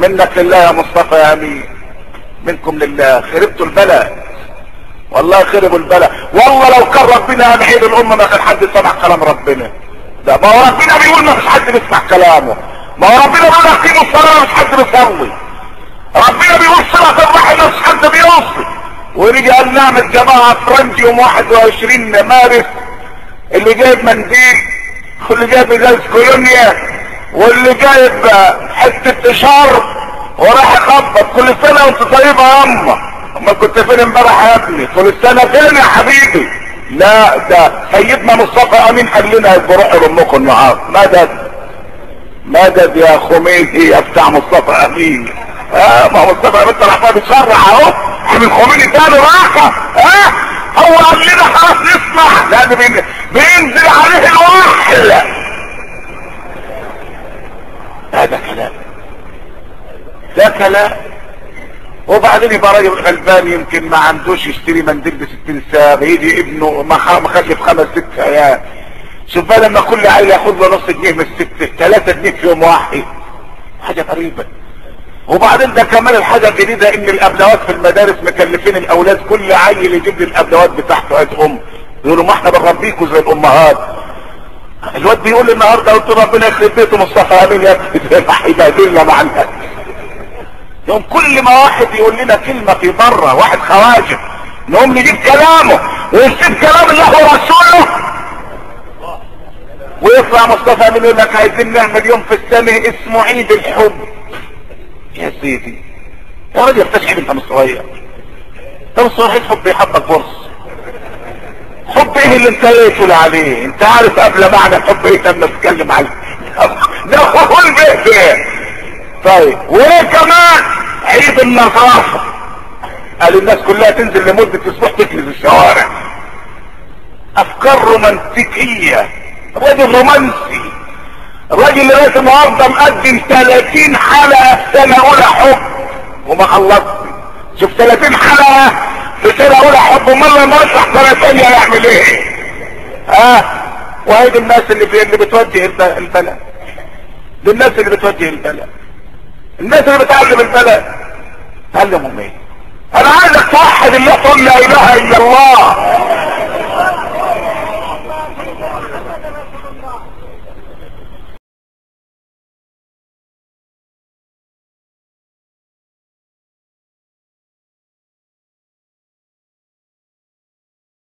منك لله يا مصطفى يا امين منكم لله خربتوا البلد والله خربوا البلد والله لو كان ربنا بعيد الامه ما كان حد سمع كلام ربنا ده ما هو ربنا بيقول ما فيش حد بيسمع كلامه ما هو ربنا بيقول اقيموا الصلاه ما فيش حد بيصلي ربنا بيقول صلاه الرحم ما فيش حد بيوصي ورجع قال نعمل جماعه فرنج يوم 21 مارس اللي جايب منديل واللي جايب ازاز كولونيا واللي جايب حته اشار وراح يخبط كل سنه وانت طيبه يا اما اما كنت فين امبارح يا ابني كل سنه فين يا حبيبي لا ده سيدنا مصطفى امين قال لنا بروح امكم النهارده مدد مدد يا خميني يا بتاع مصطفى امين اه ما هو مصطفى امين طلع بيتشرع اهو من خميني تاني راحه اه هو قال لنا خلاص نسمع لا ده بين- بينزل عليه الوحل هذا كلام ده كلام وبعدين يبقى راجل غلبان يمكن ما عندوش يشتري منديل ب 60 ساعه يجي ابنه مخ- مخلف خمس ست عيال شوف بقى لما كل عيل ياخد له نص جنيه من الست 3 جنيه في يوم واحد حاجه غريبه وبعدين ده كمان الحاجه الجديده ان الابلوات في المدارس مكلفين الاولاد كل عيل يجيب لي الابلوات بتاعته عيد ام يقولوا ما احنا بنربيكوا زي الامهات الواد بيقول لي النهارده قلت له ربنا يخرب بيته مصطفى امين يا ابني ده هيبهدلنا مع الناس يوم كل ما واحد يقول لنا كلمة في بره واحد خواجه نقوم نجيب كلامه ونسيب كلام الله ورسوله ويطلع مصطفى من يقول لك عايزين نعمل يوم في السنة اسمه عيد الحب يا سيدي يا راجل استشعر انت مش صغير انت مش صغير حب يحبك فرص حب ايه اللي انت ليه تقول عليه انت عارف قبل معنى الحب ايه لما تتكلم عليه ده هو البيت طيب وايه كمان عيد النظافة قال الناس كلها تنزل لمدة اسبوع تكنس الشوارع افكار رومانتيكية راجل رومانسي الراجل اللي لغايه النهارده مقدم 30 حلقة في سنة اولى حب وما خلصت شوف 30 حلقة في سنة اولى حب امال لما يطلع سنة ثانية يعمل ايه؟ ها؟ آه. وهيدي الناس اللي في اللي بتوجه الب- البلد دي الناس اللي بتوجه البلد الناس اللي بتعلم البلد تعلمهم ايه انا عايزك توحد الله تقول لا اله الا الله